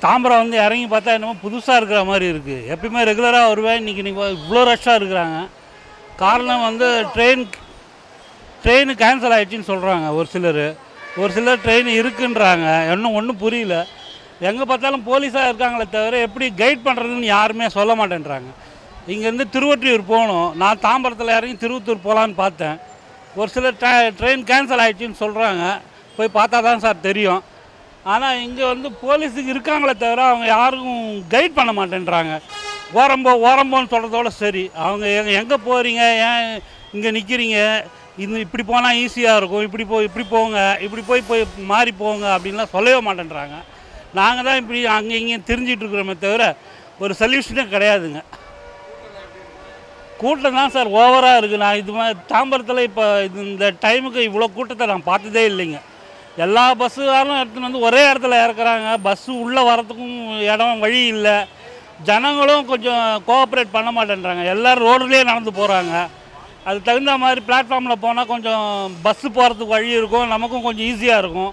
தாம்பரம் வந்து இறங்கி பார்த்தா என்னமோ புதுசாக இருக்கிற மாதிரி இருக்குது எப்பயுமே ரெகுலராக வருவேன் இன்றைக்கி நீங்கள் இவ்வளோ ரஷ்ஷாக இருக்கிறாங்க காரணம் வந்து ட்ரெயின் ட்ரெயின் கேன்சல் ஆயிடுச்சுன்னு சொல்கிறாங்க ஒரு சிலர் ஒரு சிலர் ட்ரெயின் இருக்குன்றாங்க இன்னும் ஒன்றும் புரியல எங்கே பார்த்தாலும் போலீஸாக இருக்காங்களே தவிர எப்படி கைட் பண்ணுறதுன்னு யாருமே சொல்ல மாட்டேன்றாங்க இங்கேருந்து திருவொற்றியூர் போகணும் நான் தாம்பரத்தில் இறங்கி திருவத்தூர் போகலான்னு பார்த்தேன் ஒரு சிலர் ட்ரெயின் கேன்சல் ஆயிடுச்சுன்னு சொல்கிறாங்க போய் பார்த்தா தான் சார் தெரியும் ஆனால் இங்கே வந்து போலீஸுக்கு இருக்காங்களே தவிர அவங்க யாருக்கும் கைட் பண்ண மாட்டேன்றாங்க ஓரம்போ ஓரம்போன்னு சொல்கிறதோட சரி அவங்க எங்க எங்கே போகிறீங்க ஏன் இங்கே நிற்கிறீங்க இது இப்படி போனால் ஈஸியாக இருக்கும் இப்படி போய் இப்படி போங்க இப்படி போய் போய் மாறி போங்க அப்படின்லாம் சொல்லவே மாட்டேன்றாங்க நாங்கள் தான் இப்படி அங்கே இங்கேயும் தெரிஞ்சிட்டு இருக்கிறோமே தவிர ஒரு சொல்யூஷனே கிடையாதுங்க கூட்டம் தான் சார் ஓவராக இருக்குது நான் இது மாதிரி தாம்பரத்தில் இப்போ இது இந்த டைமுக்கு இவ்வளோ கூட்டத்தை நான் பார்த்ததே இல்லைங்க எல்லா பஸ்ஸுகாரும் எடுத்துன்னு வந்து ஒரே இடத்துல இறக்குறாங்க பஸ்ஸு உள்ளே வரத்துக்கும் இடம் வழி இல்லை ஜனங்களும் கொஞ்சம் கோஆப்ரேட் பண்ண மாட்டேன்றாங்க எல்லோரும் ரோடுலேயே நடந்து போகிறாங்க அது தகுந்த மாதிரி பிளாட்ஃபார்மில் போனால் கொஞ்சம் பஸ்ஸு போகிறதுக்கு வழி இருக்கும் நமக்கும் கொஞ்சம் ஈஸியாக இருக்கும்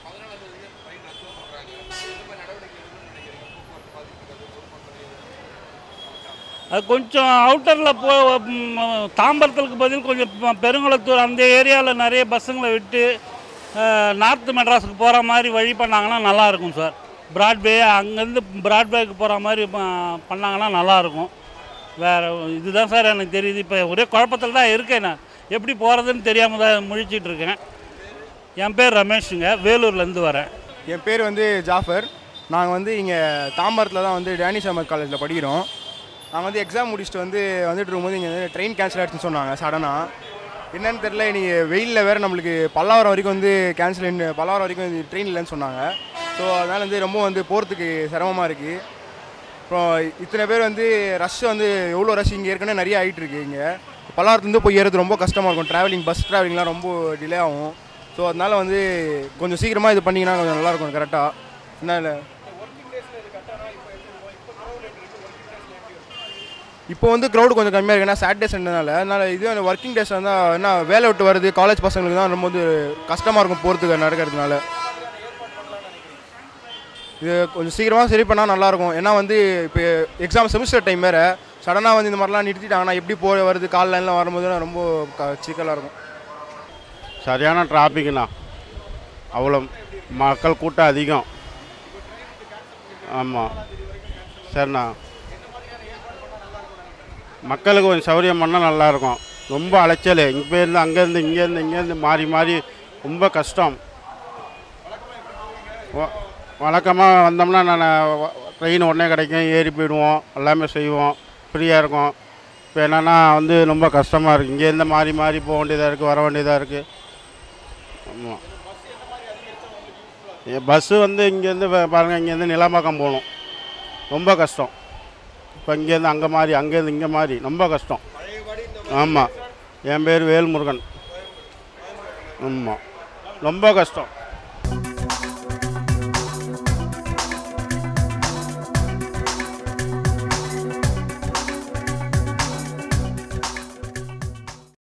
அது கொஞ்சம் அவுட்டரில் போ ம், தாம்பரத்துக்கு பதில் கொஞ்சம் ப- பெருங்குளத்தூர் அந்த ஏரியாவில் நிறைய பஸ்ஸுங்களை விட்டு நார்த் மெட்ராஸுக்கு போகிற மாதிரி வழி பண்ணாங்கன்னா நல்லாயிருக்கும் சார் பிராட்வே அங்கேருந்து பிராட்வேக்கு போகிற மாதிரி ப- பண்ணாங்கன்னா நல்லாயிருக்கும் வேறு இதுதான் சார் எனக்கு தெரியுது இப்போ ஒரே குழப்பத்தில் தான் இருக்கேன் நான் எப்படி போகிறதுன்னு தெரியாமல் தான் முழிச்சிட்டு இருக்கேன் என் பேர் ரமேஷுங்க வேலூர்லேருந்து வரேன் என் பேர் வந்து ஜாஃபர் நாங்கள் வந்து இங்கே தாம்பரத்தில் தான் வந்து டேனிஷ் அஹமத் காலேஜில் படிக்கிறோம் நாங்கள் வந்து எக்ஸாம் முடிச்சுட்டு வந்து வந்துட்டு இருக்கும்போது இங்கே வந்து ட்ரெயின் கேன்சல் ஆகிடுச்சுன்னு சொன்னாங்க சடனாக என்னன்னு தெரில இன்றைக்கி வெயிலில் வேறு நம்மளுக்கு பல்லாவரம் வரைக்கும் வந்து கேன்சல் பல்லாவரம் வரைக்கும் ட்ரெயின் இல்லைன்னு சொன்னாங்க ஸோ அதனால் வந்து ரொம்ப வந்து போகிறதுக்கு சிரமமாக இருக்குது அப்புறம் இத்தனை பேர் வந்து ரஷ் வந்து எவ்வளோ ரஷ் இங்கே ஏற்கனவே நிறைய ஆகிட்டு இருக்கு இங்கே பல்லாவரத்துலேருந்து போய் ஏறது ரொம்ப கஷ்டமாக இருக்கும் ட்ராவலிங் பஸ் ட்ராவலிங்லாம் ரொம்ப டிலே ஆகும் ஸோ அதனால வந்து கொஞ்சம் சீக்கிரமாக இது பண்ணிங்கன்னா கொஞ்சம் நல்லாயிருக்கும் கரெக்டாக என்ன இல்லை இப்போ வந்து க்ரௌடு கொஞ்சம் கம்மியாக இருக்கு ஏன்னா சாட்டர்டே சண்டேனால அதனால இது ஒர்க்கிங் டேஸ் வந்தால் என்ன வேலை விட்டு வருது காலேஜ் பசங்களுக்கு தான் ரொம்ப வந்து கஷ்டமாக இருக்கும் போகிறதுக்கு நடக்கிறதுனால இது கொஞ்சம் சீக்கிரமாக சரி பண்ணால் நல்லாயிருக்கும் ஏன்னா வந்து இப்போ எக்ஸாம் செமிஸ்டர் டைம் வேறு சடனாக வந்து இந்த மாதிரிலாம் நிறுத்திட்டாங்கன்னா எப்படி போய் வருது கால் லைன்லாம் வரும்போது ரொம்ப க சிக்கலாக இருக்கும் சரியான டிராஃபிக்ண்ணா அவ்வளோ மக்கள் கூட்டம் அதிகம் ஆமாம் சரிண்ணா மக்களுக்கு கொஞ்சம் சௌகரியம் பண்ணால் நல்லாயிருக்கும் ரொம்ப அலைச்சல் இங்கேருந்து அங்கேருந்து இங்கேருந்து இங்கேருந்து மாறி மாறி ரொம்ப கஷ்டம் வழக்கமாக வந்தோம்னா நான் ட்ரெயின் உடனே கிடைக்கும் ஏறி போயிடுவோம் எல்லாமே செய்வோம் ஃப்ரீயாக இருக்கும் இப்போ என்னென்னா வந்து ரொம்ப கஷ்டமாக இருக்குது இங்கேருந்து மாறி மாறி போக வேண்டியதாக இருக்குது வர வேண்டியதாக இருக்குது ஆமாம் பஸ்ஸு வந்து இங்கேருந்து பா- பாருங்கள் இங்கேருந்து நிலம்பாக்கம் போகணும் ரொம்ப கஷ்டம் இப்போ இங்கேருந்து அங்கே மாறி அங்கேருந்து இங்கே மாறி ரொம்ப கஷ்டம் ஆமாம் என் பேர் வேல்முருகன் ஆமாம் ரொம்ப கஷ்டம்